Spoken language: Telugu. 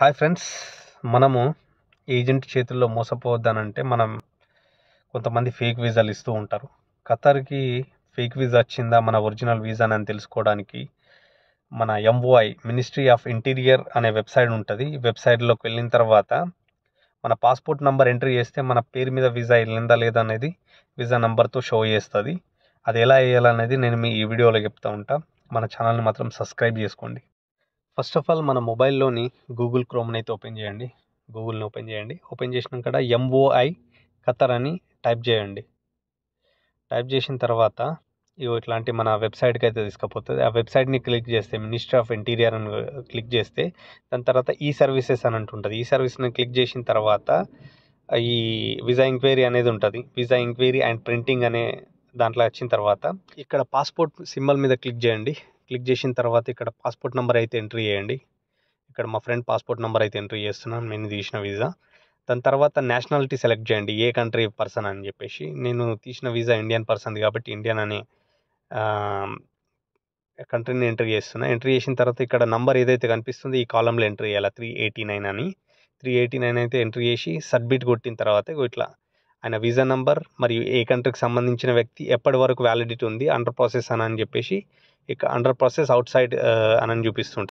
హాయ్ ఫ్రెండ్స్ మనము ఏజెంట్ చేతుల్లో మోసపోవద్దనంటే మనం కొంతమంది ఫేక్ వీసాలు ఇస్తూ ఉంటారు ఖతర్కి ఫేక్ వీసా వచ్చిందా మన ఒరిజినల్ వీసా అని తెలుసుకోవడానికి మన ఎంఓఐ మినిస్ట్రీ ఆఫ్ ఇంటీరియర్ అనే వెబ్సైట్ ఉంటుంది ఈ వెబ్సైట్లోకి వెళ్ళిన తర్వాత మన పాస్పోర్ట్ నెంబర్ ఎంట్రీ చేస్తే మన పేరు మీద వీసా వెళ్ళిందా లేదా అనేది వీసా నెంబర్తో షో చేస్తుంది అది ఎలా వేయాలనేది నేను మీ ఈ వీడియోలో చెప్తా ఉంటా మన ఛానల్ని మాత్రం సబ్స్క్రైబ్ చేసుకోండి ఫస్ట్ ఆఫ్ ఆల్ మన మొబైల్లోని గూగుల్ క్రోమ్ని అయితే ఓపెన్ చేయండి గూగుల్ని ఓపెన్ చేయండి ఓపెన్ చేసినాక ఎంఓఐ ఖతర్ అని టైప్ చేయండి టైప్ చేసిన తర్వాత ఇగో ఇట్లాంటి మన వెబ్సైట్కి అయితే తీసుకుపోతుంది ఆ వెబ్సైట్ని క్లిక్ చేస్తే మినిస్ట్రీ ఆఫ్ ఇంటీరియర్ అని క్లిక్ చేస్తే దాని తర్వాత ఈ సర్వీసెస్ అని అంటుంటుంది ఈ సర్వీస్ని క్లిక్ చేసిన తర్వాత ఈ విజా ఎంక్వైరీ అనేది ఉంటుంది విజా ఎంక్వైరీ అండ్ ప్రింటింగ్ అనే దాంట్లో వచ్చిన తర్వాత ఇక్కడ పాస్పోర్ట్ సింబల్ మీద క్లిక్ చేయండి క్లిక్ చేసిన తర్వాత ఇక్కడ పాస్పోర్ట్ నెంబర్ అయితే ఎంట్రీ చేయండి ఇక్కడ మా ఫ్రెండ్ పాస్పోర్ట్ నెంబర్ అయితే ఎంట్రీ చేస్తున్నాను నేను తీసిన వీసా దాని తర్వాత నేషనాలిటీ సెలెక్ట్ చేయండి ఏ కంట్రీ పర్సన్ అని చెప్పేసి నేను తీసిన వీసా ఇండియన్ పర్సన్ కాబట్టి ఇండియన్ అనే కంట్రీని ఎంట్రీ చేస్తున్నా ఎంట్రీ చేసిన తర్వాత ఇక్కడ నంబర్ ఏదైతే కనిపిస్తుందో ఈ కాలంలో ఎంట్రీ చేయాలి త్రీ ఎయిటీ నైన్ అని త్రీ ఎయిటీ నైన్ అయితే ఎంట్రీ చేసి సబ్మిట్ కొట్టిన తర్వాత ఇగో ఇట్లా ఆయన వీసా నంబర్ మరియు ఏ కంట్రీకి సంబంధించిన వ్యక్తి ఎప్పటి వరకు వ్యాలిడిటీ ఉంది అండర్ ప్రాసెస్ అని అని చెప్పేసి ఇక అండర్ ప్రాసెస్ అవుట్ సైడ్ అని చూపిస్తుంటుంది